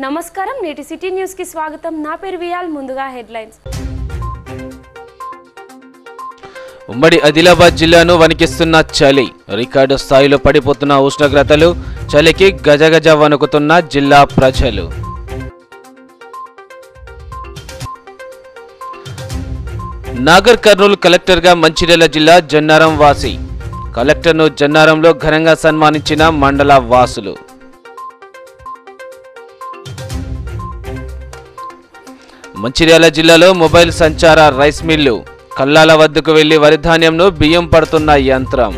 నమస్కారం నేటి city news కి స్వాగతం నా పేరు వియాల్ ముందుగా హెడ్లైన్స్ ఉమ్మడి ఆదిలాబాద్ జిల్లాను వణికిస్తున్న చలి రికార్డు స్థాయిలో పడిపోతున్న ఉష్ణోగ్రతలు చలికి గజగజ వణుకుతున్న జిల్లా ప్రజలు నాగర్ కర్నూలు కలెక్టర్గా మంచిర్యాల జిల్లా జన్నారం వాసి కలెక్టర్ను జన్నారంలో ఘనంగా సన్మానించిన మండల వాసులు మంచిర్యాల జిల్లాలో మొబైల్ సంచార రైస్ మిల్లు కల్లాల వద్దకు వెళ్లి వరిధాన్యంను బియ్యం పడుతున్న యంత్రం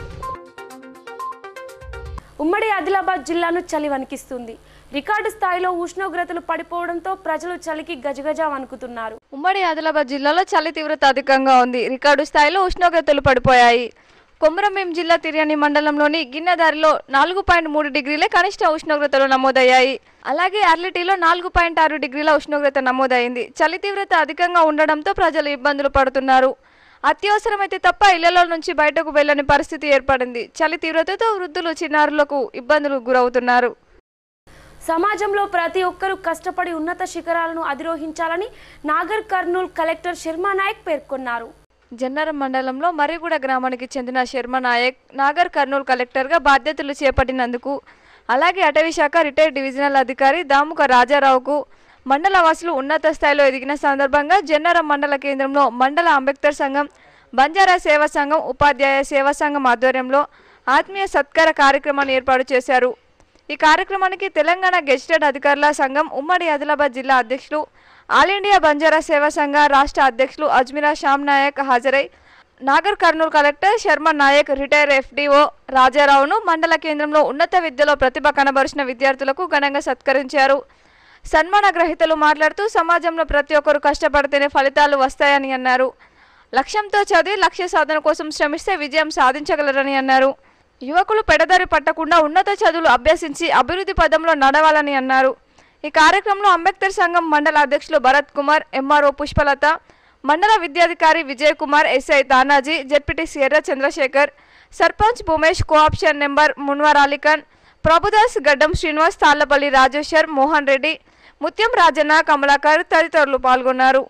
ఉమ్మడి ఆదిలాబాద్ జిల్లాను చలి వణికిస్తుంది రికార్డు స్థాయిలో ఉష్ణోగ్రతలు పడిపోవడంతో ప్రజలు చలికి గజగజ వణుకుతున్నారు ఉమ్మడి ఆదిలాబాద్ జిల్లాలో చలి తీవ్రత అధికంగా ఉంది రికార్డు స్థాయిలో ఉష్ణోగ్రతలు పడిపోయాయి కొమరంభీం జిల్లా తిర్యాని మండలంలోని గిన్నెదారిలో నాలుగు పాయింట్ మూడు డిగ్రీల కనిష్ట ఉష్ణోగ్రతలు నమోదయ్యాయి అలాగే అర్లిటీలో నాలుగు పాయింట్ ఆరు డిగ్రీల ఉష్ణోగ్రత నమోదైంది చలి తీవ్రత అధికంగా ఉండడంతో ప్రజలు ఇబ్బందులు పడుతున్నారు అత్యవసరమైతే తప్ప ఇళ్లలో నుంచి బయటకు వెళ్లని పరిస్థితి ఏర్పడింది చలి తీవ్రతతో వృద్ధులు చిన్నారులకు ఇబ్బందులు గురవుతున్నారు సమాజంలో ప్రతి ఒక్కరూ కష్టపడి ఉన్నత శిఖరాలను అధిరోహించాలని నాగర్ కర్నూల్ కలెక్టర్ శర్మా నాయక్ పేర్కొన్నారు జన్నారం మండలంలో మర్రిగూడ గ్రామానికి చెందిన శర్మ నాయక్ నాగర్ కర్నూలు కలెక్టర్గా బాధ్యతలు చేపట్టినందుకు అలాగే అటవీ శాఖ రిటైర్డ్ డివిజనల్ అధికారి దాముక రాజారావుకు మండల వాసులు ఉన్నత స్థాయిలో ఎదిగిన సందర్భంగా జన్నారం మండల కేంద్రంలో మండల అంబేద్కర్ సంఘం బంజారా సేవా సంఘం ఉపాధ్యాయ సేవా సంఘం ఆధ్వర్యంలో ఆత్మీయ సత్కార కార్యక్రమాన్ని ఏర్పాటు చేశారు ఈ కార్యక్రమానికి తెలంగాణ గెజిటెడ్ అధికారుల సంఘం ఉమ్మడి ఆదిలాబాద్ జిల్లా అధ్యక్షులు ఆల్ ఇండియా బంజారా సేవా సంఘ రాష్ట్ర అధ్యక్షులు అజ్మీరా శ్యామ్ నాయక్ హాజరై Nagar Kurnool collector Sharma Nayak retire FDO రాజారావును మండల కేంద్రంలో ఉన్నత విద్యలో ప్రతిభ కనబరిచిన విద్యార్థులకు ఘనంగా సత్కరించారు సన్మాన గ్రహీతలు మాట్లాడుతూ సమాజంలో ప్రతి ఒక్కరు కష్టపడితేనే ఫలితాలు వస్తాయని అన్నారు లక్ష్యంతో చదివి లక్ష్య సాధన కోసం శ్రమిస్తే విజయం సాధించగలరని అన్నారు యువకులు పెడదారి పట్టకుండా ఉన్నత చదువులు అభ్యసించి అభివృద్ధి పదంలో నడవాలని అన్నారు ఈ కార్యక్రమంలో అంబేద్కర్ సంఘం మండల అధ్యక్షులు భరత్ కుమార్ ఎంఆర్ఓ పుష్పలత మండల విద్యాధికారి Vijay Kumar SI Tanaji ZPTC Erra Chandrashekar sarpanch Bhoomesh cooption number Munwar Ali Khan Prabhudas Gaddam Srinivas Tallapalli Rajeshwar Mohan Reddy ముత్యం రాజన్న కమలాకర్ తదితరులు పాల్గొన్నారు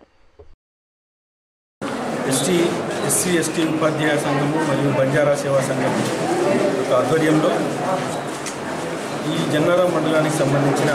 ఎస్టీ ఎస్సీ ఎస్టీ ఉపాధ్యాయ సంఘము మరియు బంజారా సేవా సంఘం యొక్క ఆధ్వర్యంలో ఈ జన్నారం మండలానికి సంబంధించిన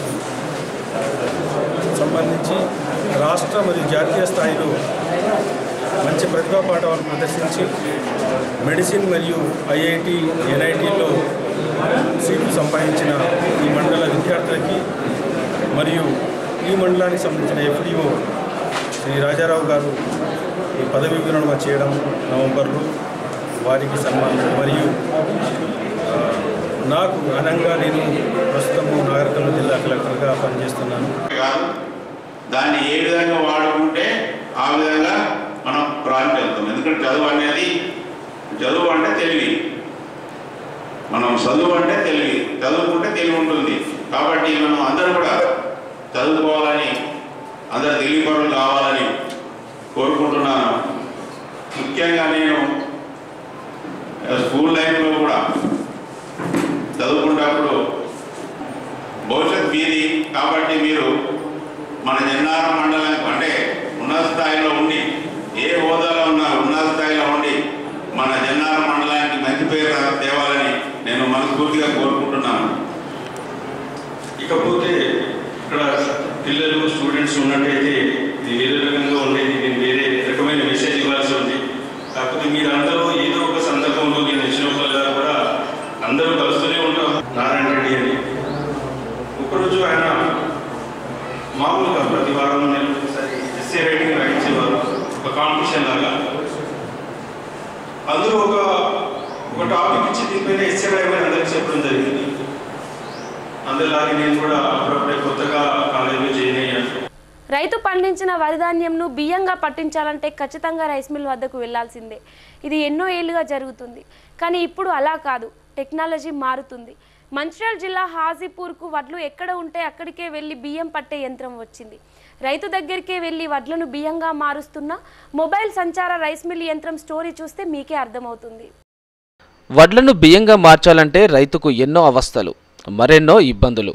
సంబంధించి రాష్ట్ర మరియు జాతీయ స్థాయిలో మంచి ప్రతిభా పాఠవాలు ప్రదర్శించి మెడిసిన్ మరియు ఐఐటి ఎన్ఐటిలో సీట్లు సంపాదించిన ఈ మండల విద్యార్థులకి మరియు ఈ మండలానికి సంబంధించిన ఎఫ్డిఓ శ్రీ రాజారావు గారు ఈ పదవి విరమణ చేయడం నవంబర్లో వారికి సన్మానం మరియు ఆ, నాకు ఘనంగా నేను ప్రస్తుతము నాగరికర్నూలు జిల్లా కలెక్టర్గా పనిచేస్తున్నాను కాదు దాన్ని ఏ విధంగా వాడుకుంటే ఆ విధంగా మనం ప్రాంతం వెళ్తాం ఎందుకంటే చదువు అనేది చదువు అంటే తెలివి మనం చదువు అంటే తెలివి చదువుకుంటే తెలివి ఉంటుంది కాబట్టి మనం అందరూ కూడా చదువుకోవాలని అందరు తెలివి పనులు కావాలని కోరుకుంటున్నాను ముఖ్యంగా నేను స్కూల్ లైఫ్లో కూడా చదువుకున్నప్పుడు భవిష్యత్ మీది కాబట్టి మీరు మన జన్నారం మండలం అంటే ఉన్నత స్థాయిలో ఉండి ఏ హోదాలో ఉన్నా ఉన్నత స్థాయిలో ఉండి మన జన్నారం మండలానికి మంచి పేరు రా- తేవాలని నేను మనస్ఫూర్తిగా కోరుకుంటున్నాను ఇకపోతే ఇక్కడ పిల్లలు స్టూడెంట్స్ ఉన్నట్టయితే ఇది వేరే రకంగా ఉండేది నేను వేరే రకమైన మెసేజ్ ఇవ్వాల్సి ఉంది కాకపోతే మీరందరూ ఏదో ఒక సందర్భంలో నేను వచ్చినప్పుడల్లా కూడా అందరూ కలుస్తూనే ఉంటాం నారాయణ రెడ్డి అని ఒకరోజు ఆయన మామూలుగా ప్రతి వారం నేను ఒకసారి ఎస్ఏ రైటింగ్ రాయించేవారు ఒక కాంపిటీషన్ లాగా అందులో ఒక ఒక టాపిక్ ఇచ్చి దీనిపైన ఎస్ఏ రాయమని అందరికీ చెప్పడం జరిగింది అందులాగే నేను కూడా అప్పుడప్పుడే కొత్తగా కాలేజీలో జాయిన్ అయ్యాను రైతు పండించిన వరిధాన్యంను బియ్యంగా పట్టించాలంటే ఖచ్చితంగా రైస్ మిల్ వద్దకు వెళ్లాల్సిందే ఇది ఎన్నో ఏళ్లుగా జరుగుతుంది కానీ ఇప్పుడు అలా కాదు టెక్నాలజీ మారుతుంది మంచిర్యాల జిల్లా హాజీపూర్కు వడ్లు ఎక్కడ ఉంటే అక్కడికే వెళ్ళి బియ్యం పట్టే యంత్రం వచ్చింది రైతు దగ్గరికే వెళ్ళి వడ్లను బియ్యంగా మారుస్తున్న మొబైల్ సంచార రైస్ మిల్ యంత్రం స్టోరీ చూస్తే మీకే అర్థమవుతుంది వడ్లను బియ్యంగా మార్చాలంటే రైతుకు ఎన్నో అవస్థలు మరెన్నో ఇబ్బందులు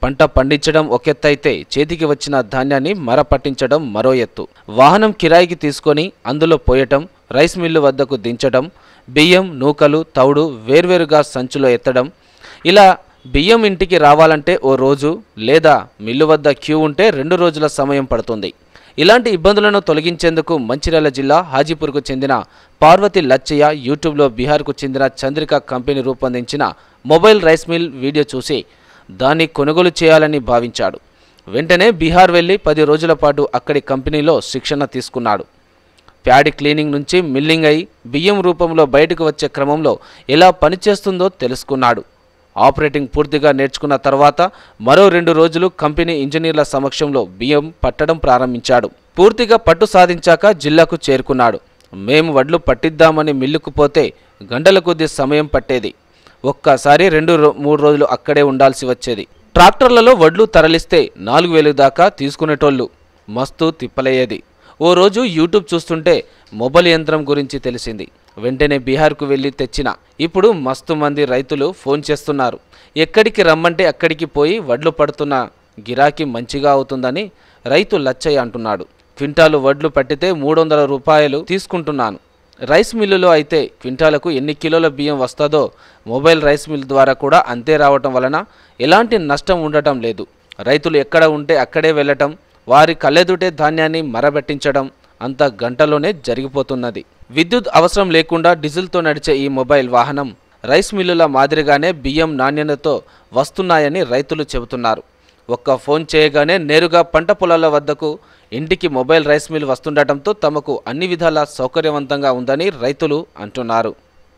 పంట పండించడం ఒకెత్తైతే చేతికి వచ్చిన ధాన్యాన్ని మరపట్టించడం మరో ఎత్తు వాహనం కిరాయికి తీసుకొని అందులో పోయటం రైస్ మిల్లు వద్దకు దించడం బియ్యం నూకలు తౌడు వేర్వేరుగా సంచులో ఎత్తడం ఇలా బియ్యం ఇంటికి రావాలంటే ఓ రోజు లేదా మిల్లు వద్ద క్యూ ఉంటే రెండు రోజుల సమయం పడుతుంది ఇలాంటి ఇబ్బందులను తొలగించేందుకు మంచిర్యాల జిల్లా హాజీపూర్కు చెందిన పార్వతి లచ్చయ్య యూట్యూబ్లో బీహార్కు చెందిన చంద్రిక కంపెనీ రూపొందించిన మొబైల్ రైస్ మిల్ వీడియో చూసి దాన్ని కొనుగోలు చేయాలని భావించాడు వెంటనే బీహార్ వెళ్ళి పది రోజుల పాటు అక్కడి కంపెనీలో శిక్షణ తీసుకున్నాడు ప్యాడీ క్లీనింగ్ నుంచి మిల్లింగ్ అయి బియ్యం రూపంలో బయటకు వచ్చే క్రమంలో ఎలా పనిచేస్తుందో తెలుసుకున్నాడు ఆపరేటింగ్ పూర్తిగా నేర్చుకున్న తర్వాత మరో రెండు రోజులు కంపెనీ ఇంజనీర్ల సమక్షంలో బియ్యం పట్టడం ప్రారంభించాడు పూర్తిగా పట్టు సాధించాక జిల్లాకు చేరుకున్నాడు మేము వడ్లు పట్టిద్దామని మిల్లుకు పోతే గంటల కొద్ది సమయం పట్టేది ఒక్కసారి రెండు రో- మూడు రోజులు అక్కడే ఉండాల్సి వచ్చేది ట్రాక్టర్లలో వడ్లు తరలిస్తే నాలుగు వేలు దాకా తీసుకునేటోళ్ళు మస్తు తిప్పలయ్యేది ఓ రోజు యూట్యూబ్ చూస్తుంటే మొబైల్ యంత్రం గురించి తెలిసింది వెంటనే బీహార్కు వెళ్ళి తెచ్చిన ఇప్పుడు మస్తు మంది రైతులు ఫోన్ చేస్తున్నారు ఎక్కడికి రమ్మంటే అక్కడికి పోయి వడ్లు పడుతున్న గిరాకీ మంచిగా అవుతుందని రైతు లచ్చయ్య అంటున్నాడు క్వింటాలు వడ్లు పట్టితే మూడు వందల రూపాయలు తీసుకుంటున్నాను రైస్ మిల్లులో అయితే క్వింటాలకు ఎన్ని కిలోల బియ్యం వస్తుందో మొబైల్ రైస్ మిల్ ద్వారా కూడా అంతే రావటం వలన ఎలాంటి నష్టం ఉండటం లేదు రైతులు ఎక్కడ ఉంటే అక్కడే వెళ్ళటం వారి కళ్ళెదుటే ధాన్యాన్ని మరబెట్టించడం అంత గంటలోనే జరిగిపోతున్నది విద్యుత్ అవసరం లేకుండా డీజిల్తో నడిచే ఈ మొబైల్ వాహనం రైస్ మిల్లుల మాదిరిగానే బియ్యం నాణ్యతతో వస్తున్నాయని రైతులు చెబుతున్నారు ఒక్క ఫోన్ చేయగానే నేరుగా పంట పొలాల వద్దకు ఇంటికి మొబైల్ రైస్ మిల్ వస్తుండటంతో తమకు అన్ని విధాల సౌకర్యవంతంగా ఉందని రైతులు అంటున్నారు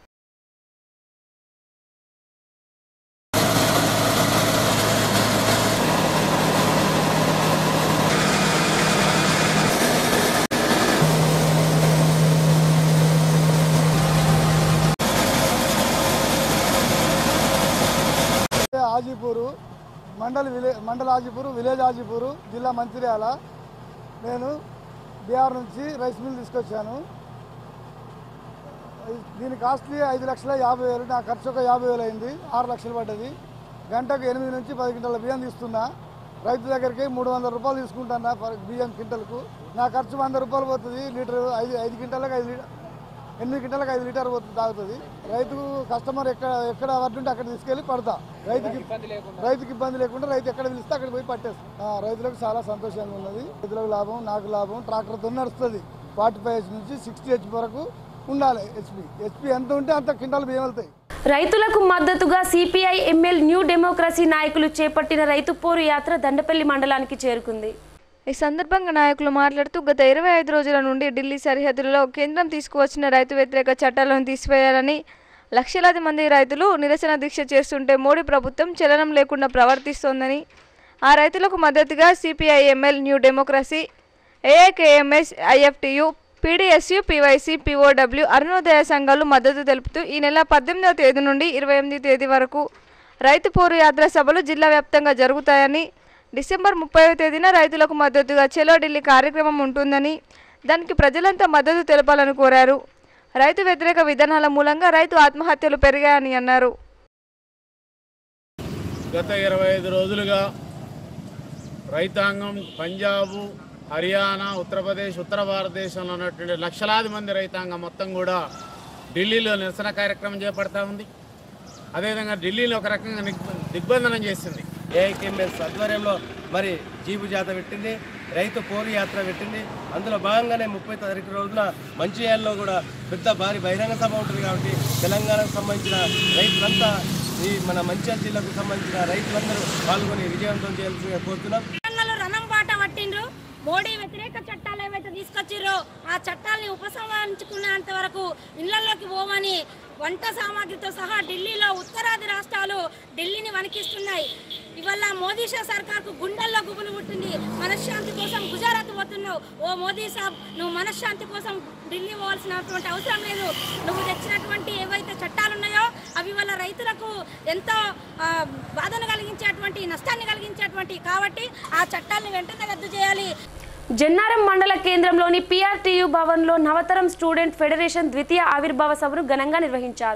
హాజీపూరు మండల్ విలే మండల్ హాజీపూరు విలేజ్ హాజీపూరు జిల్లా మంచిర్యాల నేను బీహార్ నుంచి రైస్ మిల్ తీసుకొచ్చాను దీని కాస్ట్లీ ఐదు లక్షల యాభై వేలు నా ఖర్చు ఒక యాభై వేలు అయింది ఆరు లక్షలు పడ్డది గంటకు ఎనిమిది నుంచి పది క్వింటాల బియ్యం తీస్తున్నా రైతు దగ్గరికి మూడు వందల రూపాయలు తీసుకుంటున్నా పర్ బియ్యం క్వింటల్కు నా ఖర్చు వంద రూపాయలు పోతుంది లీటర్ ఐదు ఐదు క్వింటాలకు ఐదు లీటర్ ఎనిమిది గిట్టలకు ఐదు లీటర్ పోతుంది తాగుతుంది రైతుకు కస్టమర్ ఎక్కడ ఎక్కడ పడుతుంటే అక్కడ తీసుకెళ్ళి పడతా రైతుకి రైతుకి ఇబ్బంది లేకుండా రైతు ఎక్కడ పిలిస్తే అక్కడ పోయి పట్టేస్తాం ఆ, రైతులకు చాలా సంతోషంగా ఉన్నది రైతులకు లాభం నాకు లాభం ట్రాక్టర్తో నడుస్తుంది ఫార్టీ ఫైవ్ హెచ్ నుంచి సిక్స్టీ హెచ్ వరకు ఉండాలి హెచ్పి హెచ్పి ఎంత ఉంటే అంత క్వింటాలు బియ్యం వెళ్తాయి రైతులకు మద్దతుగా సిపిఐ ఎంఎల్ న్యూ డెమోక్రసీ నాయకులు చేపట్టిన రైతు పోరు యాత్ర దండపల్లి మండలానికి చేరుకుంది ఈ సందర్భంగా నాయకులు మాట్లాడుతూ గత ఇరవై ఐదు రోజుల నుండి ఢిల్లీ సరిహద్దులలో కేంద్రం తీసుకువచ్చిన రైతు వ్యతిరేక చట్టాలను తీసివేయాలని లక్షలాది మంది రైతులు నిరసన దీక్ష చేస్తుంటే మోడీ ప్రభుత్వం చలనం లేకుండా ప్రవర్తిస్తోందని ఆ రైతులకు మద్దతుగా CPIML new democracy AIKMS IFTU PDSU PYC POW Arunodaya సంఘాలు మద్దతు తెలుపుతూ ఈ నెల పద్దెనిమిదవ తేదీ నుండి ఇరవై ఎనిమిది తేదీ వరకు రైతు పోరు యాత్ర సభలు జిల్లా వ్యాప్తంగా జరుగుతాయని డిసెంబర్ ముప్పైవ తేదీన రైతులకు మద్దతుగా చెలో ఢిల్లీ కార్యక్రమం ఉంటుందని దానికి ప్రజలంతా మద్దతు తెలపాలని కోరారు రైతు వ్యతిరేక విధానాల మూలంగా రైతు ఆత్మహత్యలు పెరిగాయని అన్నారు గత ఇరవై ఐదు రోజులుగా రైతాంగం పంజాబు హర్యానా ఉత్తరప్రదేశ్ ఉత్తర భారతదేశంలో ఉన్నటువంటి లక్షలాది మంది రైతాంగం మొత్తం కూడా ఢిల్లీలో నిరసన కార్యక్రమం చేపడతా ఉంది అదేవిధంగా ఢిల్లీలో ఒక రకంగా దిగ్- దిగ్బంధనం చేసింది ఏఐకేఎంఎస్ ఆధ్వర్యంలో మరి జీపు జాత పెట్టింది రైతు పోరు యాత్ర పెట్టింది అందులో భాగంగానే ముప్పై తారీఖు రోజున మంచిర్యాలలో కూడా పెద్ద భారీ బహిరంగ సభ ఉంటుంది కాబట్టి తెలంగాణకు సంబంధించిన రైతులంతా ఈ మన మంచిర్యాల జిల్లాకు సంబంధించిన రైతులందరూ పాల్గొని విజయవంతం చేయాల్సిందిగా కోరుతున్నాం తెలంగాణలో రణం బాట పట్టిండ్రు మోడీ వ్యతిరేక చట్టాలు ఏవైతే తీసుకొచ్చిర్రో ఆ చట్టాలని ఉపసంహరించుకునేంత వరకు ఇళ్లలోకి పోమని వంట సామాగ్రితో సహా ఢిల్లీలో ఉత్తరాది రాష్ట్రాలు ఢిల్లీని వణికిస్తున్నాయి ఇవాళ మోదీ షా సర్కార్కు గుండెల్లో గుబులు పుట్టింది మనశ్శాంతి కోసం గుజరాత్ పోతున్నావు ఓ మోదీ సాబ్ నువ్వు మనశ్శాంతి కోసం ఢిల్లీ పోవాల్సినటువంటి అవసరం లేదు నువ్వు తెచ్చినటువంటి ఏవైతే చట్టాలు ఉన్నాయో అవి వాళ్ళ రైతులకు ఎంతో ఆ, బాధను కలిగించేటువంటి నష్టాన్ని కలిగించేటువంటి కాబట్టి ఆ చట్టాలను వెంటనే రద్దు చేయాలి జన్నారం మండల కేంద్రంలోని పిఆర్టీయు భవన్లో నవతరం స్టూడెంట్ ఫెడరేషన్ ద్వితీయ ఆవిర్భావ సభను ఘనంగా నిర్వహించారు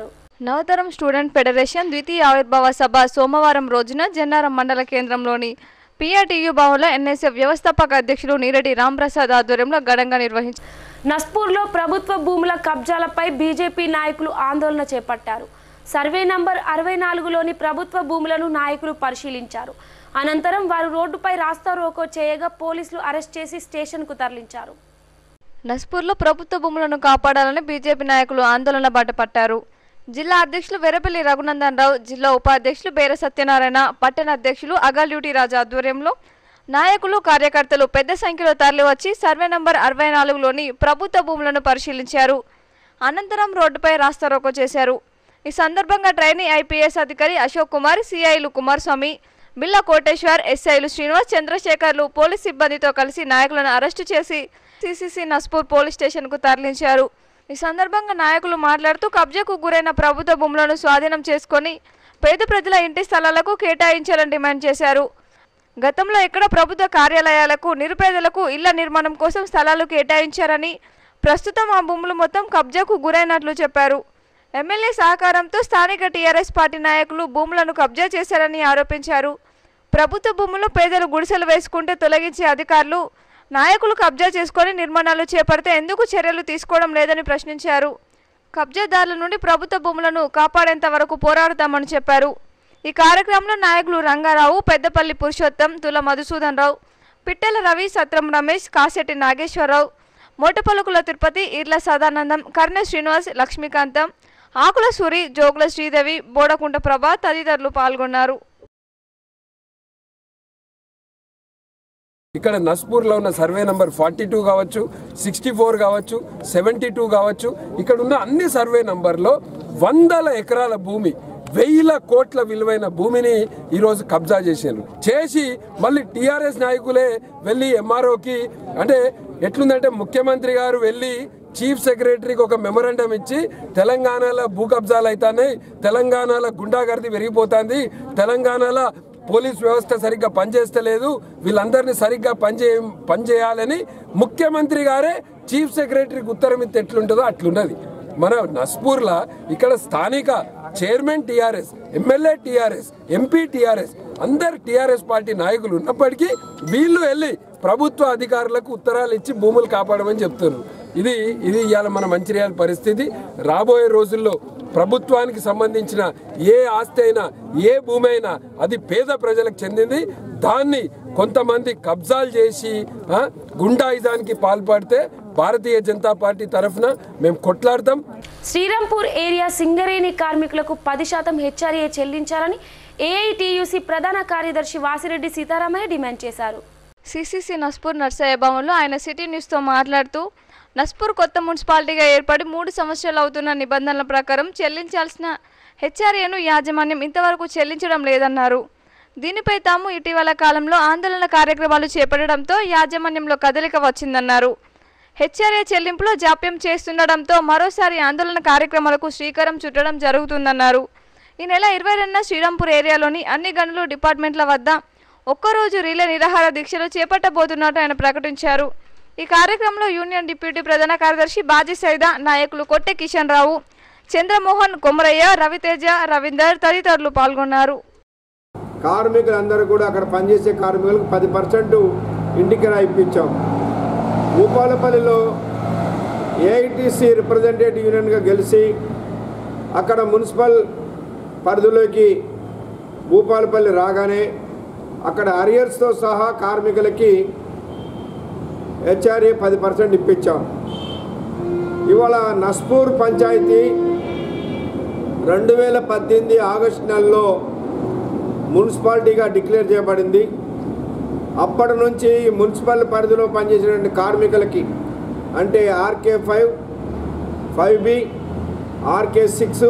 నవతరం స్టూడెంట్ ఫెడరేషన్ ద్వితీయ ఆవిర్భావ సభ సోమవారం రోజున జన్నారం మండల కేంద్రంలోని పిఆర్టీయు భవన్లో ఎన్ఎస్ఎఫ్ వ్యవస్థాపక అధ్యక్షులు నీరటి రాంప్రసాద్ ఆధ్వర్యంలో ఘనంగా నిర్వహించారు నస్పూర్లో ప్రభుత్వ భూముల కబ్జాలపై బీజేపీ నాయకులు ఆందోళన చేపట్టారు సర్వే నంబర్ అరవై నాలుగులోని ప్రభుత్వ భూములను నాయకులు పరిశీలించారు అనంతరం వారు రోడ్డుపై రాస్తా రోకో చేయగా పోలీసులు అరెస్ట్ చేసి స్టేషన్కు తరలించారు నస్పూర్లో ప్రభుత్వ భూములను కాపాడాలని బీజేపీ నాయకులు ఆందోళన బాట పట్టారు జిల్లా అధ్యక్షులు వెరపల్లి రఘునందన్ రావు జిల్లా ఉపాధ్యక్షులు బేర సత్యనారాయణ పట్టణ అధ్యక్షులు అగల్ డ్యూటీ రాజు ఆధ్వర్యంలో నాయకులు కార్యకర్తలు పెద్ద సంఖ్యలో తరలివచ్చి సర్వే నంబర్ అరవై నాలుగులోని ప్రభుత్వ భూములను పరిశీలించారు అనంతరం రోడ్డుపై రాస్తారోకో చేశారు ఈ సందర్భంగా ట్రైనీ ఐపీఎస్ అధికారి అశోక్ కుమార్ సిఐలు కుమారస్వామి బిల్లా కోటేశ్వర్ ఎస్ఐలు శ్రీనివాస్ చంద్రశేఖర్లు పోలీస్ సిబ్బందితో కలిసి నాయకులను అరెస్టు చేసి సిసిసి నస్పూర్ పోలీస్ స్టేషన్కు తరలించారు ఈ సందర్భంగా నాయకులు మాట్లాడుతూ కబ్జాకు గురైన ప్రభుత్వ భూములను స్వాధీనం చేసుకొని పేద ప్రజల ఇంటి స్థలాలకు కేటాయించాలని డిమాండ్ చేశారు గతంలో ఎక్కడ ప్రభుత్వ కార్యాలయాలకు నిరుపేదలకు ఇళ్ల నిర్మాణం కోసం స్థలాలు కేటాయించారని ప్రస్తుతం ఆ భూములు మొత్తం కబ్జాకు గురైనట్లు చెప్పారు ఎమ్మెల్యే సహకారంతో స్థానిక టీఆర్ఎస్ పార్టీ నాయకులు భూములను కబ్జా చేశారని ఆరోపించారు ప్రభుత్వ భూములు పేదలు గుడిసెలు వేసుకుంటే తొలగించే అధికారులు నాయకులు కబ్జా చేసుకొని నిర్మాణాలు చేపడితే ఎందుకు చర్యలు తీసుకోవడం లేదని ప్రశ్నించారు కబ్జాదారుల నుండి ప్రభుత్వ భూములను కాపాడేంత వరకు పోరాడుతామని చెప్పారు ఈ కార్యక్రమంలో నాయకులు రంగారావు పెద్దపల్లి పురుషోత్తం తుల మధుసూదన్ రావు పిట్టెల రవి సత్రం రమేష్ కాశెట్టి నాగేశ్వరరావు మోటపలుకుల తిరుపతి ఈర్ల సదానందం కర్ణ శ్రీనివాస్ లక్ష్మీకాంతం ఆకుల సూరి జోగుల శ్రీదేవి బోడకుంట ప్రభ తదితరులు పాల్గొన్నారు ఇక్కడ నస్పూర్లో ఉన్న సర్వే నంబర్ ఫార్టీ టూ కావచ్చు సిక్స్టీ ఫోర్ కావచ్చు సెవెంటీ టూ కావచ్చు ఇక్కడ ఉన్న అన్ని సర్వే నంబర్లో వందల ఎకరాల భూమి వెయ్యిల కోట్ల విలువైన భూమిని ఈరోజు కబ్జా చేశారు చేసి మళ్ళీ టీఆర్ఎస్ నాయకులే వెళ్ళి ఎంఆర్ఓకి అంటే ఎట్లుందంటే ముఖ్యమంత్రి గారు వెళ్ళి చీఫ్ సెక్రటరీకి ఒక మెమరాండం ఇచ్చి తెలంగాణలో భూ కబ్జాలు అవుతున్నాయి తెలంగాణలో గుండాగర్ది పెరిగిపోతుంది తెలంగాణలో పోలీస్ వ్యవస్థ సరిగ్గా పనిచేస్తలేదు వీళ్ళందరినీ సరిగ్గా పనిచే పనిచేయాలని ముఖ్యమంత్రి గారే చీఫ్ సెక్రటరీకి ఉత్తరం ఇస్తే ఎట్లుంటుందో అట్లున్నది మన నస్పూర్లా ఇక్కడ స్థానిక chairman TRS MLA TRS MP TRS అందరు టిఆర్ఎస్ పార్టీ నాయకులు ఉన్నప్పటికీ వీళ్ళు వెళ్ళి ప్రభుత్వ అధికారులకు ఉత్తరాలు ఇచ్చి భూములు కాపాడమని చెప్తున్నారు ఇది ఇది ఇవాళ మన మంచిర్యాల పరిస్థితి రాబోయే రోజుల్లో ప్రభుత్వానికి సంబంధించిన ఏ ఆస్తి అయినా ఏ భూమి అయినా అది పేద ప్రజలకు చెందింది దాన్ని కొంతమంది కబ్జాలు చేసి ఆ, గుండాయిజానికి పాల్పడితే భారతీయ జనతా పార్టీ తరఫున మేము కొట్లాడతాం శ్రీరాంపూర్ ఏరియా సింగరేణి కార్మికులకు పది శాతం హెచ్ఆర్ఏ చెల్లించాలని ఏఐటియుసి ప్రధాన కార్యదర్శి వాసిరెడ్డి సీతారామయ్య డిమాండ్ చేశారు సిసిసి నస్పూర్ నర్సయ్య భవన్లో ఆయన సిటీ న్యూస్తో మాట్లాడుతూ నస్పూర్ కొత్త మున్సిపాలిటీగా ఏర్పడి మూడు సంవత్సరాలు అవుతున్న నిబంధనల ప్రకారం చెల్లించాల్సిన హెచ్ఆర్ఏను యాజమాన్యం ఇంతవరకు చెల్లించడం లేదన్నారు దీనిపై తాము ఇటీవల కాలంలో ఆందోళన కార్యక్రమాలు చేపట్టడంతో యాజమాన్యంలో కదలిక వచ్చిందన్నారు హెచ్ఆర్ఏ చెల్లింపులో జాప్యం చేస్తుండడంతో మరోసారి ఆందోళన కార్యక్రమాలకు శ్రీకారం చుట్టడం జరుగుతుందన్నారు ఈ నెల ఇరవై రెండున శ్రీరాంపూర్ ఏరియాలోని అన్ని గనులు డిపార్ట్మెంట్ల వద్ద ఒక్కరోజు రీలే నిరాహార దీక్షలు చేపట్టబోతున్నట్టు ఆయన ప్రకటించారు ఈ కార్యక్రమంలో యూనియన్ డిప్యూటీ ప్రధాన కార్యదర్శి బాజీ సైదా నాయకులు కొట్టె కిషన్ రావు చంద్రమోహన్ కొమరయ్య రవితేజ రవీందర్ తదితరులు పాల్గొన్నారు కార్మికులందరూ కూడా అక్కడ పనిచేసే కార్మికులకు పది పర్సెంట్ ఇంటికి ఇప్పించాం భూపాలపల్లిలో ఏఐటీసీ రిప్రజెంటేటివ్ యూనియన్గా గెలిచి అక్కడ మున్సిపల్ పరిధిలోకి భూపాలపల్లి రాగానే అక్కడ అరియర్స్తో సహా కార్మికులకి హెచ్ఆర్ఏ పది పర్సెంట్ ఇప్పించాం ఇవాళ నస్పూర్ పంచాయతీ రెండు వేల పద్దెనిమిది ఆగస్టు నెలలో మున్సిపాలిటీగా డిక్లేర్ చేయబడింది అప్పటి నుంచి ఈ మున్సిపల్ పరిధిలో పనిచేసినటువంటి కార్మికులకి అంటే RK five five B RK six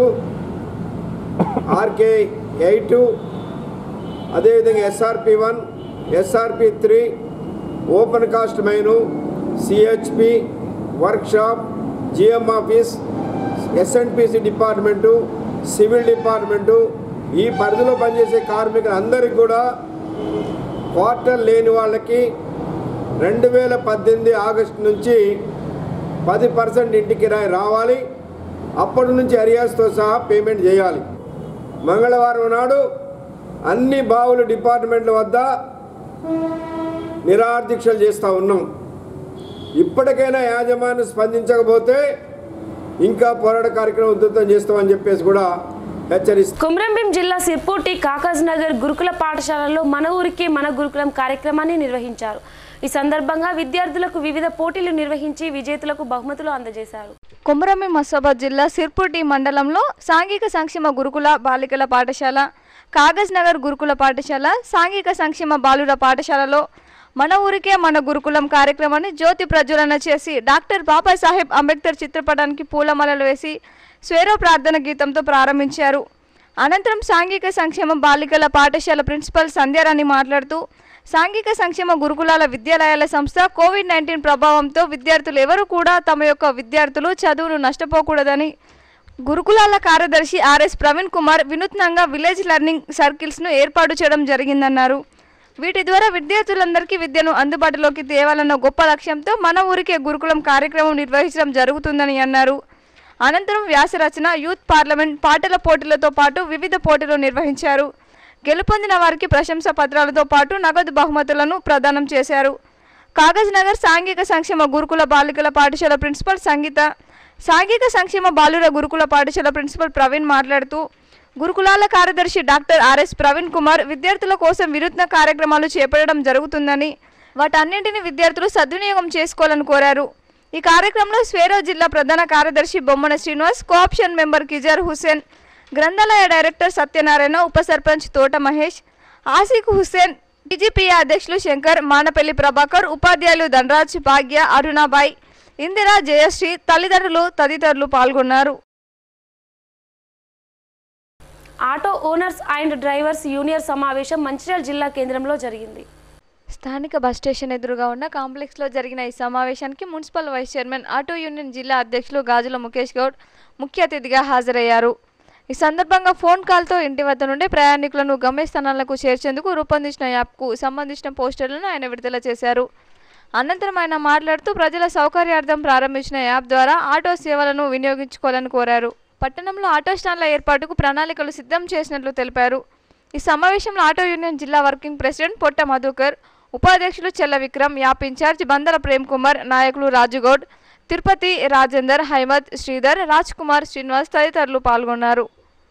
RK eight అదేవిధంగా SRP one SRP three open cast mine CHP workshop GM office SNPC department civil department ఈ పరిధిలో పనిచేసే కార్మికులందరికీ కూడా క్వార్టర్ లేని వాళ్ళకి రెండు వేల పద్దెనిమిది ఆగస్టు నుంచి పది పర్సెంట్ ఇంటి కిరాయి రావాలి అప్పటి నుంచి అరియాస్తో సహా పేమెంట్ చేయాలి మంగళవారం నాడు అన్ని బావులు డిపార్ట్మెంట్ల వద్ద నిరాదీక్షలు చేస్తూ ఉన్నాం ఇప్పటికైనా యాజమాన్యం స్పందించకపోతే ఇంకా పోరాట కార్యక్రమం ఉధృతం చేస్తామని చెప్పేసి కూడా హెచ్చరిస్తాం కొమరంభీం జిల్లా సిర్పూటి కాకాజ్ నగర్ గురుకుల పాఠశాలలో మన ఊరికి మన గురుకులం కార్యక్రమాన్ని నిర్వహించారు ఈ సందర్భంగా విద్యార్థులకు వివిధ పోటీలు నిర్వహించి విజేతలకు బహుమతులు అందజేశారు కుమరమి మసాబాద్ జిల్లా సిర్పూటి మండలంలో సాంఘిక సంక్షేమ గురుకుల బాలికల పాఠశాల కాగజ్ నగర్ గురుకుల పాఠశాల సాంఘిక సంక్షేమ బాలుర పాఠశాలలో మన ఊరికే మన గురుకులం కార్యక్రమాన్ని జ్యోతి ప్రజ్వలన చేసి డాక్టర్ బాబాసాహెబ్ అంబేద్కర్ చిత్రపటానికి పూలమాలలు వేసి స్వేరో ప్రార్థన గీతంతో ప్రారంభించారు అనంతరం సాంఘిక సంక్షేమ బాలికల పాఠశాల ప్రిన్సిపల్ సంధ్యారాణి మాట్లాడుతూ సాంఘిక సంక్షేమ గురుకులాల విద్యాలయాల సంస్థ కోవిడ్ నైన్టీన్ ప్రభావంతో విద్యార్థులు ఎవరు కూడా తమ యొక్క విద్యార్థులు చదువును నష్టపోకూడదని గురుకులాల కార్యదర్శి ఆర్ఎస్ ప్రవీణ్ కుమార్ వినూత్నంగా విలేజ్ లెర్నింగ్ సర్కిల్స్ను ఏర్పాటు చేయడం జరిగిందన్నారు వీటి ద్వారా విద్యార్థులందరికీ విద్యను అందుబాటులోకి తేవాలన్న గొప్ప లక్ష్యంతో మన ఊరికే గురుకులం కార్యక్రమం నిర్వహించడం జరుగుతుందని అన్నారు అనంతరం వ్యాసరచన యూత్ పార్లమెంట్ పాటల పోటీలతో పాటు వివిధ పోటీలు నిర్వహించారు గెలుపొందిన వారికి ప్రశంసా పత్రాలతో పాటు నగదు బహుమతులను ప్రదానం చేశారు కాగజ్ నగర్ సాంఘిక సంక్షేమ గురుకుల బాలికల పాఠశాల ప్రిన్సిపల్ సంగీత సాంఘిక సంక్షేమ బాలుర గురుకుల పాఠశాల ప్రిన్సిపల్ ప్రవీణ్ మాట్లాడుతూ గురుకులాల కార్యదర్శి డాక్టర్ ఆర్ఎస్ ప్రవీణ్ కుమార్ విద్యార్థుల కోసం వినూత్న కార్యక్రమాలు చేపట్టడం జరుగుతుందని వాటన్నింటిని విద్యార్థులు సద్వినియోగం చేసుకోవాలని కోరారు ఈ కార్యక్రమంలో స్వేరో జిల్లా ప్రధాన కార్యదర్శి బొమ్మన శ్రీనివాస్ కోఆప్షన్ మెంబర్ కిజార్ హుసేన్ గ్రంథాలయ డైరెక్టర్ సత్యనారాయణ ఉప సర్పంచ్ తోట మహేష్ ఆసిక్ హుస్సేన్ టీజీపీఏ అధ్యక్షులు శంకర్ మానపల్లి ప్రభాకర్ ఉపాధ్యాయులు ధనరాజ్ భాగ్య అరుణాబాయ్ ఇందిరా జయశ్రీ తల్లిదండ్రులు తదితరులు పాల్గొన్నారు auto owners and drivers union సమావేశం మంచిర్యాల జిల్లా కేంద్రంలో జరిగింది స్థానిక బస్ స్టేషన్ ఎదురుగా ఉన్న కాంప్లెక్స్లో జరిగిన ఈ సమావేశానికి municipal vice chairman auto union జిల్లా అధ్యక్షులు గాజుల ముఖేష్ గౌడ్ ముఖ్య అతిథిగా హాజరయ్యారు ఈ సందర్భంగా ఫోన్ కాల్తో ఇంటి వద్ద నుండి ప్రయాణికులను గమ్యస్థానాలకు చేర్చేందుకు రూపొందించిన యాప్కు సంబంధించిన పోస్టర్లను ఆయన విడుదల చేశారు అనంతరం ఆయన మాట్లాడుతూ ప్రజల సౌకర్యార్థం ప్రారంభించిన యాప్ ద్వారా ఆటో సేవలను వినియోగించుకోవాలని కోరారు పట్టణంలో ఆటో స్టాండ్ల ఏర్పాటుకు ప్రణాళికలు సిద్ధం చేసినట్లు తెలిపారు ఈ సమావేశంలో ఆటో యూనియన్ జిల్లా వర్కింగ్ ప్రెసిడెంట్ పొట్ట మధుకర్ ఉపాధ్యక్షులు చెల్ల విక్రమ్ యాప్ ఇన్ఛార్జ్ బందర ప్రేమ్ కుమార్ నాయకులు రాజుగౌడ్ తిరుపతి రాజేందర్ హైమద్ శ్రీధర్ రాజ్ కుమార్ శ్రీనివాస్ తదితరులు పాల్గొన్నారు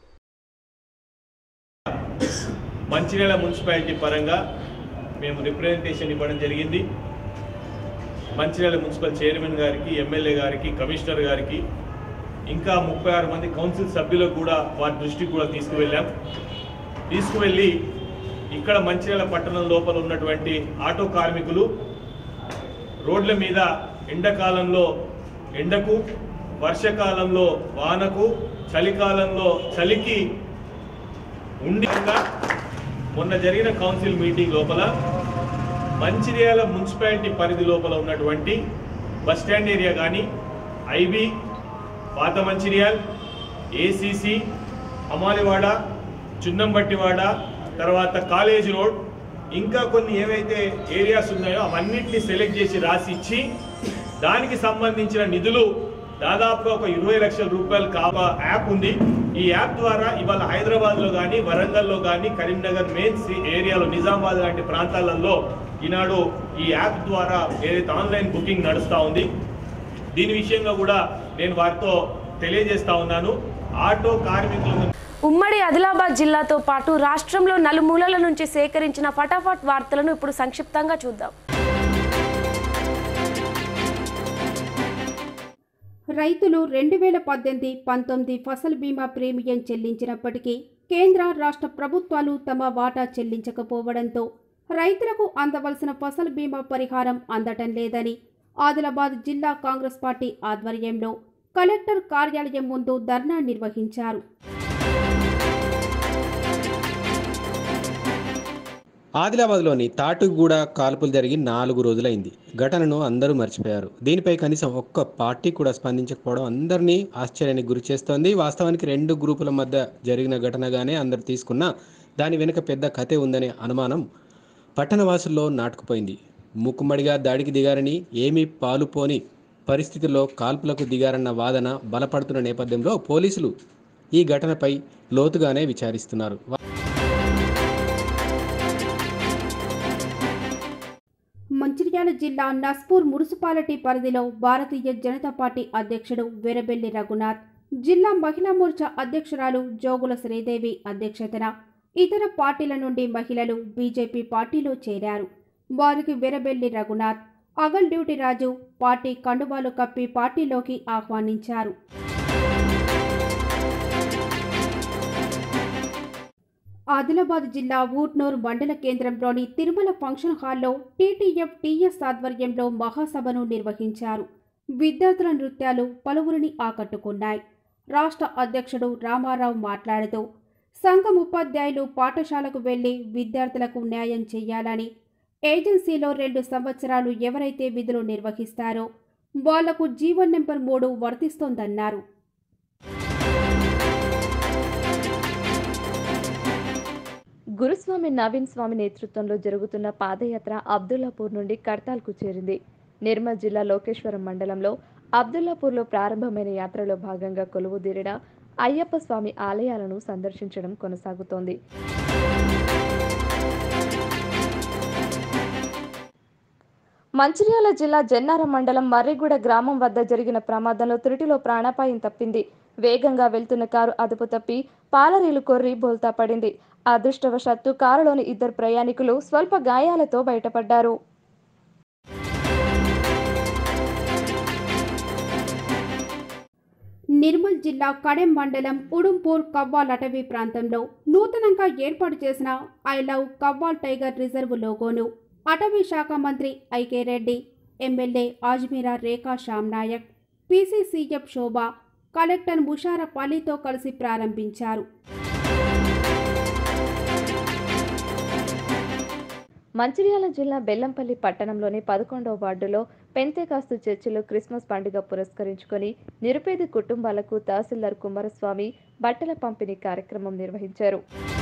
మంచిర్యాల మున్సిపాలిటీ పరంగా మేము రిప్రజెంటేషన్ ఇవ్వడం జరిగింది మంచిర్యాల మున్సిపల్ చైర్మన్ గారికి ఎమ్మెల్యే గారికి కమిషనర్ గారికి ఇంకా ముప్పై ఆరు మంది కౌన్సిల్ సభ్యులకు కూడా వారి దృష్టికి కూడా తీసుకువెళ్ళాం తీసుకువెళ్ళి ఇక్కడ మంచిర్యాల పట్టణం లోపల ఉన్నటువంటి ఆటో కార్మికులు రోడ్ల మీద ఎండాకాలంలో ఎండకు వర్షకాలంలో వానకు చలికాలంలో చలికి ఉండి మొన్న జరిగిన కౌన్సిల్ మీటింగ్ లోపల మంచిర్యాల మున్సిపాలిటీ పరిధి లోపల ఉన్నటువంటి బస్ స్టాండ్ ఏరియా కానీ ఐబీ పాత మంచిర్యాల్ ఏసీసీ అమాలివాడ చున్నంబట్టివాడ తర్వాత కాలేజ్ రోడ్ ఇంకా కొన్ని ఏవైతే ఏరియాస్ ఉన్నాయో అవన్నిటిని సెలెక్ట్ చేసి రాసి ఇచ్చి దానికి సంబంధించిన నిధులు దాదాపుగా ఒక ఇరవై లక్షల రూపాయలు కావ యాప్ ఉంది ఈ యాప్ ద్వారా ఇవాళ హైదరాబాద్లో కానీ వరంగల్లో కానీ కరీంనగర్ మెయిన్ సి- ఏరియాలో నిజామాబాద్ లాంటి ప్రాంతాలలో ఈనాడు ఈ యాప్ ద్వారా ఏదైతే ఆన్లైన్ బుకింగ్ నడుస్తూ ఉంది దీని విషయంగా కూడా నేను వారితో తెలియజేస్తా ఉన్నాను ఆటో కార్మికుల ఉమ్మడి ఆదిలాబాద్ జిల్లాతో పాటు రాష్ట్రంలో నలుమూలల నుంచి సేకరించిన ఫటాఫట్ వార్తలను ఇప్పుడు సంక్షిప్తంగా చూద్దాం రైతులు రెండు వేల పద్దెనిమిది పంతొమ్మిది ఫసల్ బీమా ప్రీమియం చెల్లించినప్పటికీ కేంద్ర రాష్ట్ర ప్రభుత్వాలు తమ వాటా చెల్లించకపోవడంతో రైతులకు అందవలసిన ఫసల్ బీమా పరిహారం అందటం లేదని ఆదిలాబాద్ జిల్లా కాంగ్రెస్ పార్టీ ఆధ్వర్యంలో కలెక్టర్ కార్యాలయం ముందు ధర్నా నిర్వహించారు ఆదిలాబాద్లోని తాటుగూడ కాల్పులు జరిగి నాలుగు రోజులైంది ఘటనను అందరూ మర్చిపోయారు దీనిపై కనీసం ఒక్క పార్టీ కూడా స్పందించకపోవడం అందరినీ ఆశ్చర్యానికి గురి చేస్తోంది వాస్తవానికి రెండు గ్రూపుల మధ్య జరిగిన ఘటనగానే అందరు తీసుకున్న దాని వెనుక పెద్ద కథే ఉందనే అనుమానం పట్టణవాసుల్లో నాటుకుపోయింది మూకుమ్మడిగా దాడికి దిగారని ఏమీ పాలుపోని పరిస్థితుల్లో కాల్పులకు దిగారన్న వాదన బలపడుతున్న నేపథ్యంలో పోలీసులు ఈ ఘటనపై లోతుగానే విచారిస్తున్నారు మంచిర్యాల జిల్లా నస్పూర్ మున్సిపాలిటీ పరిధిలో భారతీయ జనతా పార్టీ అధ్యక్షుడు వెరబెల్లి రఘునాథ్ జిల్లా మహిళా మోర్చా అధ్యక్షురాలు జోగుల శ్రీదేవి అధ్యక్షతన ఇతర పార్టీల నుండి మహిళలు బీజేపీ పార్టీలో చేరారు వారికి వెరబెల్లి రఘునాథ్ అగల్ డ్యూటీ రాజు పార్టీ కండువాలు కప్పి పార్టీలోకి ఆహ్వానించారు ఆదిలాబాద్ జిల్లా ఊట్నూరు మండల కేంద్రంలోని తిరుమల ఫంక్షన్ హాల్లో టీటీఎఫ్ టీఎస్ ఆధ్వర్యంలో మహాసభను నిర్వహించారు విద్యార్థుల నృత్యాలు పలువురిని ఆకట్టుకున్నాయి రాష్ట్ర అధ్యక్షుడు రామారావు మాట్లాడుతూ సంఘం ఉపాధ్యాయులు పాఠశాలకు వెళ్లి విద్యార్థులకు న్యాయం చేయాలని ఏజెన్సీలో రెండు సంవత్సరాలు ఎవరైతే విధులు నిర్వహిస్తారో వాళ్లకు జీవన్ నెంబర్ మూడు వర్తిస్తోందన్నారు గురుస్వామి నవీన్ స్వామి నేతృత్వంలో జరుగుతున్న పాదయాత్ర అబ్దుల్లాపూర్ నుండి కడ్తాల్కు చేరింది నిర్మల్ జిల్లా లోకేశ్వరం మండలంలో అబ్దుల్లాపూర్లో ప్రారంభమైన యాత్రలో భాగంగా కొలువుదీరిన అయ్యప్ప స్వామి ఆలయాలను సందర్శించడం కొనసాగుతోంది మంచిర్యాల జిల్లా జన్నారం మండలం మర్రిగూడ గ్రామం వద్ద జరిగిన ప్రమాదంలో త్రుటిలో ప్రాణాపాయం తప్పింది వేగంగా వెళ్తున్న కారు అదుపు తప్పి పాలరీలు కొర్రి బోల్తా పడింది అదృష్టవశాత్తు కారులోని ఇద్దరు ప్రయాణికులు స్వల్ప గాయాలతో బయటపడ్డారు నిర్మల్ జిల్లా కడెం మండలం ఉడుంపూర్ కవ్వాల్ అటవీ ప్రాంతంలో నూతనంగా ఏర్పాటు చేసిన I love Kawal tiger reserve లోగోను అటవీ శాఖ మంత్రి IK Reddy MLA Ajmeera Rekha Shyam Naik PCCF Shobha collector ముషార పల్లితో కలిసి ప్రారంభించారు మంచిర్యాల జిల్లా బెల్లంపల్లి పట్టణంలోని పదకొండవ వార్డులో పెంతేకాస్తు చర్చిలో క్రిస్మస్ పండుగ పురస్కరించుకొని నిరుపేద కుటుంబాలకు తహసీల్దార్ కుమారస్వామి బట్టల పంపిణీ కార్యక్రమం నిర్వహించారు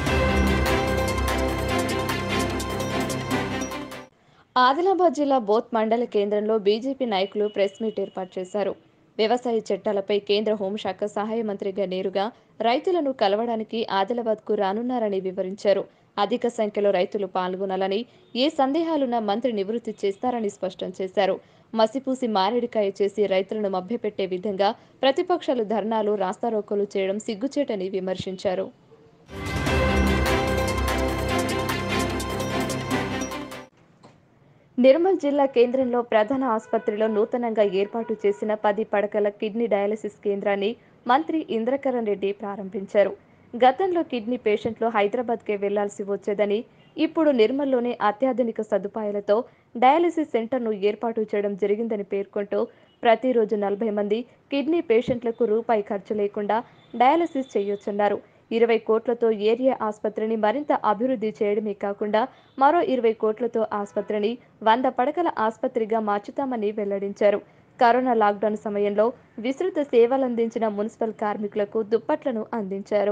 ఆదిలాబాద్ జిల్లా బోత్ మండల కేంద్రంలో బీజేపీ నాయకులు ప్రెస్ మీట్ ఏర్పాటు చేశారు వ్యవసాయ చట్టాలపై కేంద్ర హోంశాఖ సహాయ మంత్రిగా నేరుగా రైతులను కలవడానికి ఆదిలాబాద్కు రానున్నారని వివరించారు అధిక సంఖ్యలో రైతులు పాల్గొనాలని ఏ సందేహాలున్నా మంత్రి నివృత్తి చేస్తారని స్పష్టం చేశారు మసిపూసి మారేడికాయ చేసి రైతులను మభ్యపెట్టే విధంగా ప్రతిపక్షాలు ధర్నాలు రాస్తారోకోలు చేయడం సిగ్గుచేటని విమర్శించారు నిర్మల్ జిల్లా కేంద్రంలో ప్రధాన ఆసుపత్రిలో నూతనంగా ఏర్పాటు చేసిన పది పడకల కిడ్నీ డయాలసిస్ కేంద్రాన్ని మంత్రి ఇంద్రకరణ్ రెడ్డి ప్రారంభించారు గతంలో కిడ్నీ పేషెంట్లు హైదరాబాద్కే వెళ్లాల్సి వచ్చేదని ఇప్పుడు నిర్మల్లోనే అత్యాధునిక సదుపాయాలతో డయాలసిస్ సెంటర్ను ఏర్పాటు చేయడం జరిగిందని పేర్కొంటూ ప్రతిరోజు నలభై మంది కిడ్నీ పేషెంట్లకు రూపాయి ఖర్చు లేకుండా డయాలసిస్ చేయొచ్చన్నారు ఇరవై కోట్లతో ఏరియా ఆసుపత్రిని మరింత అభివృద్ధి చేయడమే కాకుండా మరో ఇరవై కోట్లతో ఆసుపత్రిని వంద పడకల ఆసుపత్రిగా మార్చుతామని వెల్లడించారు కరోనా లాక్డౌన్ సమయంలో విస్తృత సేవలందించిన మున్సిపల్ కార్మికులకు దుప్పట్లను అందించారు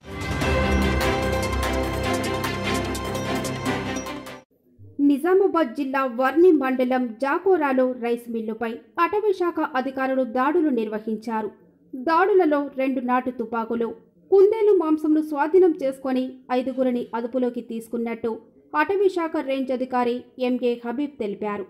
నిజామాబాద్ జిల్లా వర్ణి మండలం జాకోరాలో రైస్ మిల్లుపై అటవీ శాఖ అధికారులు దాడులు నిర్వహించారు దాడులలో రెండు నాటు తుపాకులు కుందేలు మాంసంను స్వాధీనం చేసుకొని ఐదుగురిని అదుపులోకి తీసుకున్నట్టు అటవీ శాఖ రేంజ్ అధికారి ఎంకే హబీబ్ తెలిపారు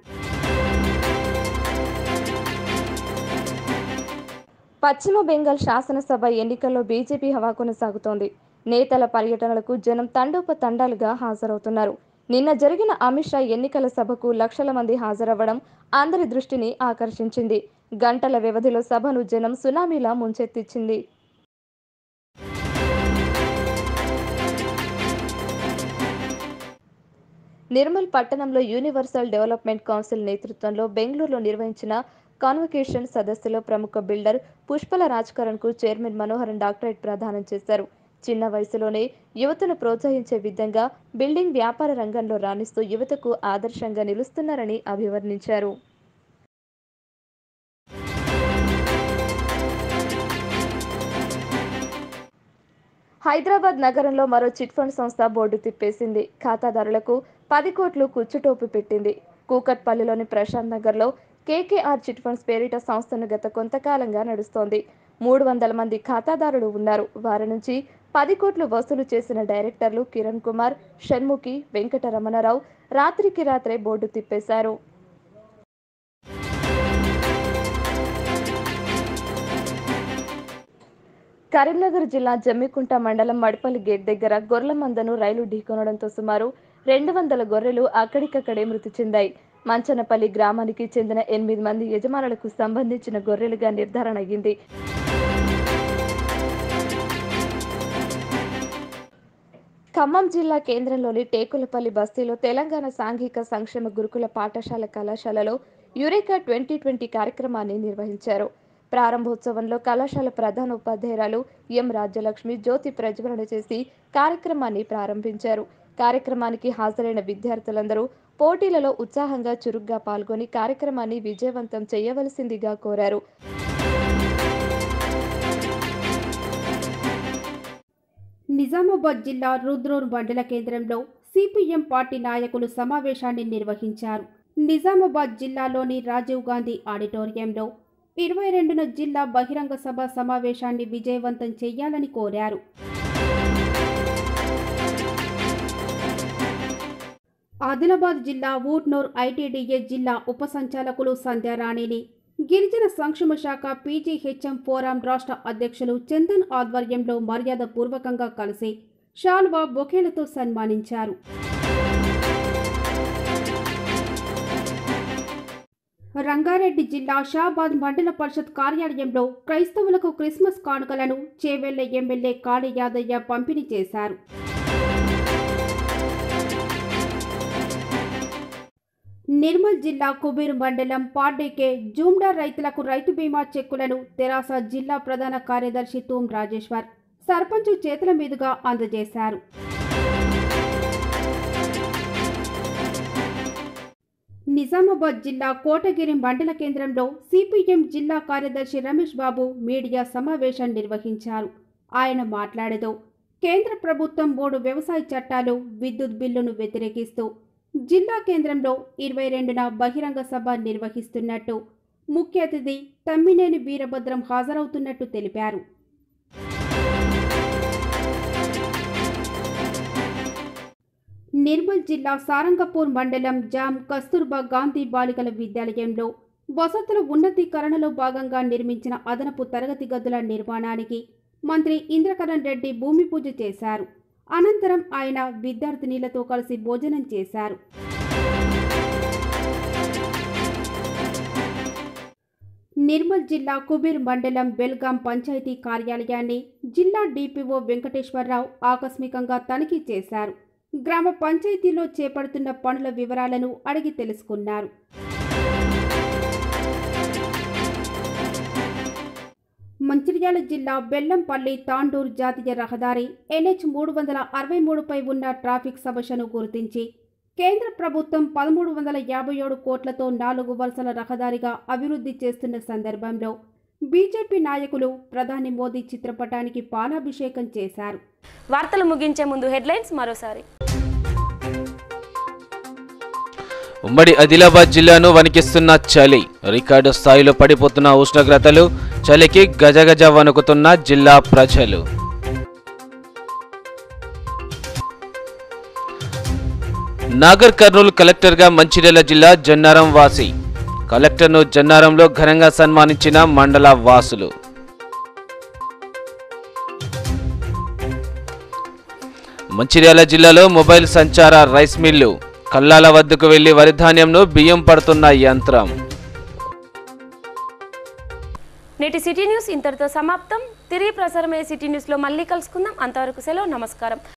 పశ్చిమ బెంగాల్ శాసనసభ ఎన్నికల్లో బీజేపీ హవా కొనసాగుతోంది నేతల పర్యటనలకు జనం తండోపతండాలుగా హాజరవుతున్నారు నిన్న జరిగిన అమిత్ షా ఎన్నికల సభకు లక్షల మంది హాజరవ్వడం అందరి దృష్టిని ఆకర్షించింది గంటల వ్యవధిలో సభను జనం సునామీలా ముంచెత్తిచ్చింది నిర్మల్ పట్టణంలో యూనివర్సల్ డెవలప్మెంట్ కౌన్సిల్ నేతృత్వంలో బెంగళూరులో నిర్వహించిన కాన్వకేషన్ సదస్సులో ప్రముఖ బిల్డర్ పుష్పల రాజ్కరణ్ కు చైర్మన్ మనోహరన్ డాక్టరేట్ ప్రదానం చేశారు చిన్న వయసులోనే యువతను ప్రోత్సహించే విధంగా బిల్డింగ్ వ్యాపార రంగంలో రాణిస్తూ యువతకు ఆదర్శంగా నిలుస్తున్నారని అభివర్ణించారు హైదరాబాద్ నగరంలో మరో చిట్ ఫండ్ సంస్థ బోర్డు తిప్పేసింది ఖాతాదారులకు పది కోట్లు కుచ్చుటోపు పెట్టింది కూకట్పల్లిలోని ప్రశాంత్ నగర్లో కేకేఆర్ చిట్ ఫండ్స్ పేరిట సంస్థను గత కొంతకాలంగా నడుస్తోంది మూడు వందల మంది ఖాతాదారులు ఉన్నారు వారి నుంచి పది కోట్లు వసూలు చేసిన డైరెక్టర్లు కిరణ్ కుమార్ షణ్ముఖి వెంకటరమణరావు రాత్రికి రాత్రే బోర్డు తిప్పేశారు కరీంనగర్ జిల్లా జమ్మికుంట మండలం మడిపల్లి గేట్ దగ్గర గొర్రెల మందను రైలు ఢీకొనడంతో సుమారు రెండు వందల గొర్రెలు అక్కడికక్కడే మృతి చెందాయి మంచనపల్లి గ్రామానికి చెందిన ఎనిమిది మంది యజమానులకు సంబంధించిన గొర్రెలుగా నిర్ధారణ అయ్యింది ఖమ్మం జిల్లా కేంద్రంలోని టేకులపల్లి బస్తీలో తెలంగాణ సాంఘిక సంక్షేమ గురుకుల పాఠశాల కళాశాలలో యురేకా ట్వంటీ ట్వంటీ కార్యక్రమాన్ని నిర్వహించారు ప్రారంభోత్సవంలో కళాశాల ప్రధాన ఉపాధ్యాయురాలు ఎం రాజ్యలక్ష్మి జ్యోతి ప్రజ్వలన చేసి కార్యక్రమాన్ని ప్రారంభించారు కార్యక్రమానికి హాజరైన విద్యార్థులందరూ పోటీలలో ఉత్సాహంగా చురుగ్గా పాల్గొని కార్యక్రమాన్ని విజయవంతం చేయవలసిందిగా కోరారు నిజామాబాద్ జిల్లా రుద్రూర్ మండల కేంద్రంలో సిపిఎం పార్టీ నాయకులు సమావేశాన్ని నిర్వహించారు నిజామాబాద్ జిల్లాలోని రాజీవ్ గాంధీ ఆడిటోరియంలో ఇరవై రెండున జిల్లా బహిరంగ సభ సమావేశాన్ని విజయవంతం చేయాలని కోరారు ఆదిలాబాద్ జిల్లా ఊట్నూర్ ఐటీడీఏ జిల్లా ఉప సంచాలకులు సంధ్యారాణిని గిరిజన సంక్షేమ శాఖ పీజీహెచ్ఎం ఫోరం రాష్ట్ర అధ్యక్షులు చందన్ ఆధ్వర్యంలో మర్యాద పూర్వకంగా కలిసి షాల్వా బొకేలతో సన్మానించారు రంగారెడ్డి జిల్లా షాబాద్ మండల పరిషత్ కార్యాలయంలో క్రైస్తవులకు క్రిస్మస్ కానుకలను చేవెళ్ల ఎమ్మెల్యే కాళీ యాదయ్య పంపిణీ చేశారు నిర్మల్ జిల్లా కుబీర్ మండలం పాడ్డేకే జూమ్డా రైతులకు రైతు బీమా చెక్కులను తెరాస జిల్లా ప్రధాన కార్యదర్శి తూమ్ రాజేశ్వర్ సర్పంచ్ చేతుల మీదుగా అందజేశారు నిజామాబాద్ జిల్లా కోటగిరి మండల కేంద్రంలో సిపిఎం జిల్లా కార్యదర్శి రమేష్ బాబు మీడియా సమావేశం నిర్వహించారు ఆయన మాట్లాడుతూ కేంద్ర ప్రభుత్వం మూడు వ్యవసాయ చట్టాలు విద్యుత్ బిల్లును వ్యతిరేకిస్తూ జిల్లా కేంద్రంలో ఇరవై రెండున బహిరంగ సభ నిర్వహిస్తున్నట్టు ముఖ్య అతిథి తమ్మినేని వీరభద్రం హాజరవుతున్నట్టు తెలిపారు నిర్మల్ జిల్లా సారంగపూర్ మండలం జామ్ కస్తూర్బా గాంధీ బాలికల విద్యాలయంలో వసతుల ఉన్నతీకరణలో భాగంగా నిర్మించిన అదనపు తరగతి గదుల నిర్మాణానికి మంత్రి ఇంద్రకరణ్ రెడ్డి భూమి పూజ చేశారు అనంతరం ఆయన విద్యార్థినీలతో కలిసి భోజనం చేశారు నిర్మల్ జిల్లా కుబీర్ మండలం బెల్గాం పంచాయతీ కార్యాలయాన్ని జిల్లా డిపిఓ వెంకటేశ్వరరావు ఆకస్మికంగా తనిఖీ చేశారు గ్రామ పంచాయతీలో చేపడుతున్న పనుల వివరాలను అడిగి తెలుసుకున్నారు మంచిర్యాల జిల్లా బెల్లంపల్లి తాండూర్ జాతీయ రహదారి ఎన్హెచ్ మూడు వందల అరవై మూడుపై ఉన్న ట్రాఫిక్ సమస్యను గుర్తించి కేంద్ర ప్రభుత్వం పదమూడు వందల యాభై ఏడు కోట్లతో నాలుగు వరుసల రహదారిగా అభివృద్ధి చేస్తున్న సందర్భంలో బీజేపీ నాయకులు ప్రధాని మోదీ చిత్రపటానికి పాలాభిషేకం చేశారు వార్తలు ముగించే ముందు హెడ్లైన్స్ మరోసారి ఉమ్మడి ఆదిలాబాద్ జిల్లాను వణికిస్తున్న చలి రికార్డు స్థాయిలో పడిపోతున్న ఉష్ణోగ్రతలు చలికి గజగజ వణుకుతున్న జిల్లా ప్రజలు నాగర్ కర్నూలు కలెక్టర్గా మంచిర్యాల జిల్లా జన్నారం వాసి కలెక్టర్ను జన్నారంలో ఘనంగా సన్మానించిన మండల వాసులు మంచిర్యాల జిల్లాలో మొబైల్ సంచార రైస్ మిల్లు కల్లాల వద్దకు వెళ్లి వరిధాన్యంను బియ్యం పడుతున్న యంత్రం నేటి సిటీ న్యూస్ ఇంతటితో సమాప్తం తిరిగి ప్రసారమయ్యే సిటీ న్యూస్లో మళ్ళీ కలుసుకుందాం అంతవరకు సెలవు నమస్కారం